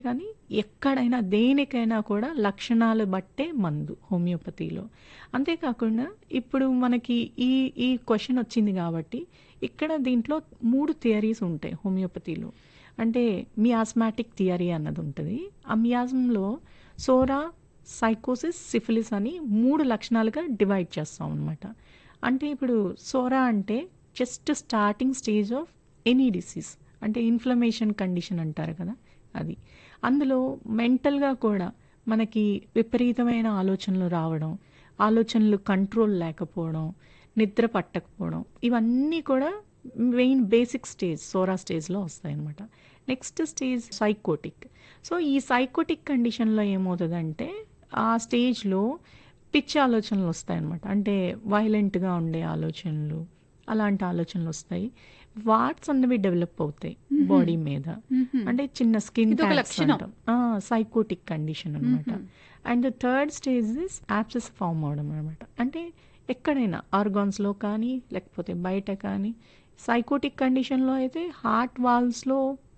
కానీ ఎక్కడైనా దేనికైనా కూడా లక్షణాలు బట్టే మందు హోమియోపతిలో అంతేకాకుండా ఇప్పుడు మనకి ఈ ఈ క్వశ్చన్ వచ్చింది కాబట్టి ఇక్కడ దీంట్లో మూడు థియరీస్ ఉంటాయి హోమియోపతిలో అంటే మియాస్మాటిక్ థియరీ అన్నది ఉంటుంది ఆ మియాజంలో సోరా సైకోసిస్ సిఫిలిస్ అని మూడు లక్షణాలుగా డివైడ్ చేస్తాం అనమాట అంటే ఇప్పుడు సోరా అంటే just starting stage of any disease అంటే ఇన్ఫ్లమేషన్ కండిషన్ అంటారు కదా అది అందులో మెంటల్గా కూడా మనకి విపరీతమైన ఆలోచనలు రావడం ఆలోచనలు కంట్రోల్ లేకపోవడం నిద్ర పట్టకపోవడం ఇవన్నీ కూడా మెయిన్ బేసిక్ స్టేజ్ సోరా స్టేజ్లో వస్తాయి అనమాట నెక్స్ట్ స్టేజ్ సైకోటిక్ సో ఈ సైకోటిక్ కండిషన్లో ఏమవుతుందంటే ఆ స్టేజ్లో పిచ్చి ఆలోచనలు వస్తాయన్నమాట అంటే వైలెంట్గా ఉండే ఆలోచనలు అలాంటి ఆలోచనలు వస్తాయి వాట్స్ అన్నవి డెవలప్ అవుతాయి బాడీ మీద అంటే చిన్న స్కిన్ ఇదొక లక్షణం. సైకోటిక్ కండిషన్ అనమాట and third stage is abscess form అవడం అనమాట అంటే ఎక్కడైనా ఆర్గాన్స్లో కానీ లేకపోతే బయట కానీ సైకోటిక్ కండిషన్లో అయితే హార్ట్ వాల్స్లో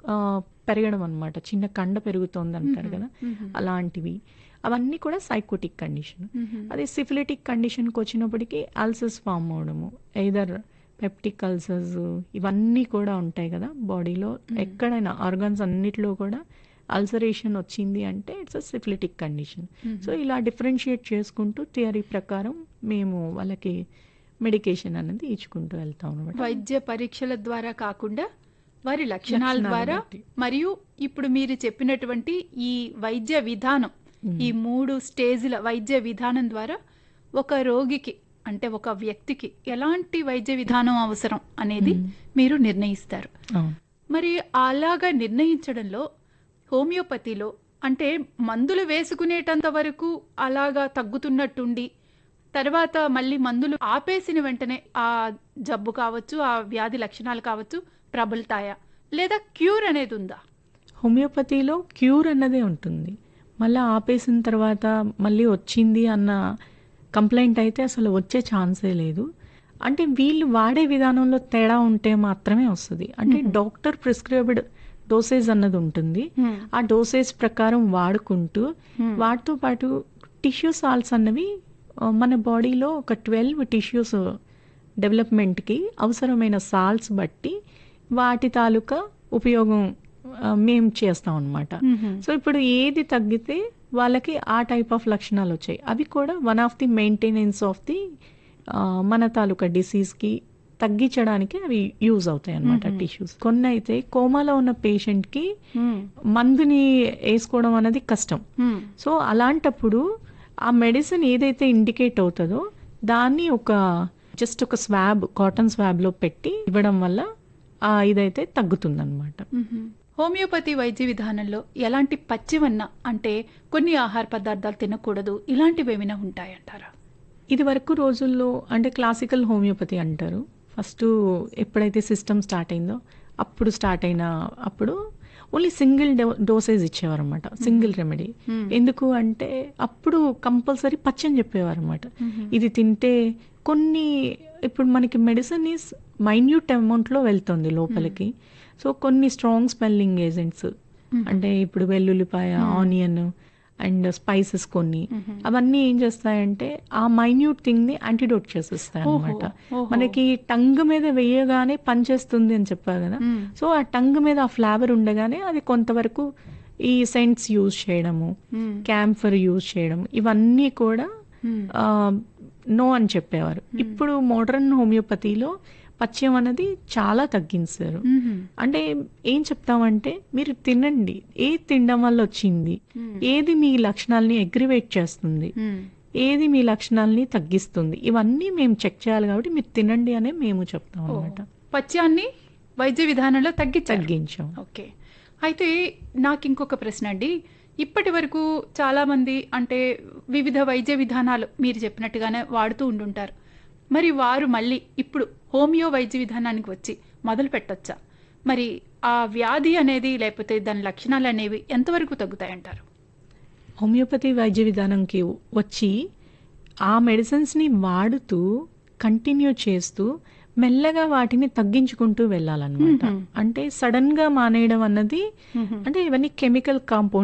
పెరగడం అనమాట చిన్న కండ పెరుగుతోంది అంటారు కదా అలాంటివి అవన్నీ కూడా సైకోటిక్ కండిషన్ అదే సిఫిలిటిక్ కండిషన్కి వచ్చినప్పటికీ అల్సర్స్ ఫామ్ అవడము ఎయిదర్ పెప్టిక్ అల్సర్స్ ఇవన్నీ కూడా ఉంటాయి కదా బాడీలో ఎక్కడైనా ఆర్గాన్స్ అన్నిట్లో కూడా అల్సరేషన్ వచ్చింది అంటే it's uh syphilitic condition so ఇలా డిఫరెన్షియేట్ చేసుకుంటూ థియరీ ప్రకారం మేము వాళ్ళకి మెడికేషన్ అనేది ఇచ్చుకుంటూ వెళ్తాం అనమాట వైద్య పరీక్షల ద్వారా కాకుండా వారి లక్షణాల లక్షణాలను ద్వారా బట్టి. మరియు ఇప్పుడు మీరు చెప్పినటువంటి ఈ వైద్య విధానం ఈ మూడు స్టేజ్ల వైద్య విధానం ద్వారా ఒక రోగికి అంటే ఒక వ్యక్తికి ఎలాంటి వైద్య విధానం అవసరం అనేది మీరు నిర్ణయిస్తారు అవును మరి అలాగా నిర్ణయించడంలో హోమియోపతిలో అంటే మందులు వేసుకునేటంత వరకు అలాగా తగ్గుతున్నట్టుండి తర్వాత మళ్ళీ మందులు ఆపేసిన వెంటనే ఆ జబ్బు కావచ్చు ఆ వ్యాధి లక్షణాలు కావచ్చు ప్రబలుతాయా లేదా క్యూర్ అనేది ఉందా హోమియోపతిలో క్యూర్ అన్నదే ఉంటుంది మళ్ళీ ఆపేసిన తర్వాత మళ్ళీ వచ్చింది అన్న కంప్లైంట్ అయితే అసలు వచ్చే ఛాన్సే లేదు అంటే వీళ్ళు వాడే విధానంలో తేడా ఉంటే మాత్రమే వస్తుంది అంటే డాక్టర్ ప్రిస్క్రైబ్డ్ డోసేజ్ అన్నది ఉంటుంది ఆ డోసేజ్ ప్రకారం వాడుకుంటూ వాటితో పాటు టిష్యూ సాల్స్ అన్నవి ఆ, మన బాడీలో ఒక ట్వెల్వ్ టిష్యూస్ డెవలప్మెంట్కి అవసరమైన సాల్స్ బట్టి వాటి తాలూకా ఉపయోగం ఆ, మేము చేస్తాం అనమాట సో ఇప్పుడు ఏది తగ్గితే వాళ్ళకి ఆ టైప్ ఆఫ్ లక్షణాలు వచ్చాయి అవి కూడా one of the maintenance of the మన తాలూకా డిసీజ్కి తగ్గించడానికి అవి యూజ్ అవుతాయి అనమాట టిష్యూస్ కొన్ని అయితే కోమాలో ఉన్న పేషెంట్కి మందుని వేసుకోవడం అనేది కష్టం సో అలాంటప్పుడు ఆ మెడిసిన్ ఏదైతే ఇండికేట్ అవుతుందో దాన్ని ఒక జస్ట్ ఒక స్వాబ్ కాటన్ స్వాబ్లో పెట్టి ఇవ్వడం వల్ల ఆ ఇదైతే తగ్గుతుందన్నమాట హోమియోపతి వైద్య విధానంలో ఎలాంటి పచ్చివన్న అంటే కొన్ని ఆహార పదార్థాలు తినకూడదు ఇలాంటివి ఏమైనా ఉంటాయంటారా ఇది వరకు రోజుల్లో అంటే క్లాసికల్ హోమియోపతి అంటారు ఫస్ట్ ఎప్పుడైతే సిస్టమ్ స్టార్ట్ అయిందో అప్పుడు స్టార్ట్ అయిన అప్పుడు ఓన్లీ సింగిల్ డోసేజ్ ఇచ్చేవారు అనమాట సింగిల్ రెమెడీ ఎందుకు అంటే అప్పుడు కంపల్సరీ పచ్చని చెప్పేవారు అనమాట ఇది తింటే కొన్ని ఇప్పుడు మనకి మెడిసిన్ ఈస్ మైన్యూట్ అమౌంట్లో వెళ్తుంది లోపలికి సో కొన్ని స్ట్రాంగ్ స్మెల్లింగ్ ఏజెంట్స్ అంటే ఇప్పుడు వెల్లుల్లిపాయ ఆనియన్ అండ్ స్పైసెస్ కొన్ని అవన్నీ ఏం చేస్తాయంటే ఆ మైన్యూట్ థింగ్ ని యాంటీడోట్ చేసేస్తాయి అనమాట ఓహో. మనకి టంగ్ మీద వేయగానే పనిచేస్తుంది అని చెప్పారు కదా సో ఆ టంగ్ మీద ఆ ఫ్లేవర్ ఉండగానే అది కొంతవరకు ఈ సెంట్స్ యూజ్ చేయడము క్యాంఫర్ యూజ్ చేయడం ఇవన్నీ కూడా నో అని చెప్పేవారు ఇప్పుడు మోడర్న్ హోమియోపతిలో పచ్చయం అనేది చాలా తగ్గించారు అంటే ఏం చెప్తామంటే మీరు తినండి ఏది తినడం వల్ల వచ్చింది ఏది మీ లక్షణాలని అగ్రివేట్ చేస్తుంది ఏది మీ లక్షణాలని తగ్గిస్తుంది ఇవన్నీ మేము చెక్ చేయాలి కాబట్టి మీరు తినండి అనే మేము చెప్తాం అనమాట పచ్యాన్ని వైద్య విధానంలో తగ్గించారు తగ్గించాం ఓకే అయితే నాకు ఇంకొక ప్రశ్న అండి ఇప్పటి వరకు చాలా మంది అంటే వివిధ వైద్య విధానాలు మీరు చెప్పినట్టుగానే వాడుతూ ఉండుంటారు మరి వారు మళ్ళీ ఇప్పుడు హోమియో వైద్య విధానానికి వచ్చి మొదలు పెట్టొచ్చా మరి ఆ వ్యాధి అనేది లేకపోతే దాని లక్షణాలు అనేవి ఎంతవరకు తగ్గుతాయంటారు హోమియోపతి వైద్య విధానంకి వచ్చి ఆ మెడిసిన్స్ని వాడుతూ కంటిన్యూ చేస్తూ మెల్లగా వాటిని తగ్గించుకుంటూ వెళ్ళాలన్నమాట మ్మ్. అంటే సడన్ గా మానేయడం అన్నది మ్మ్. అంటే ఇవన్నీ కెమికల్ కాంపౌండ్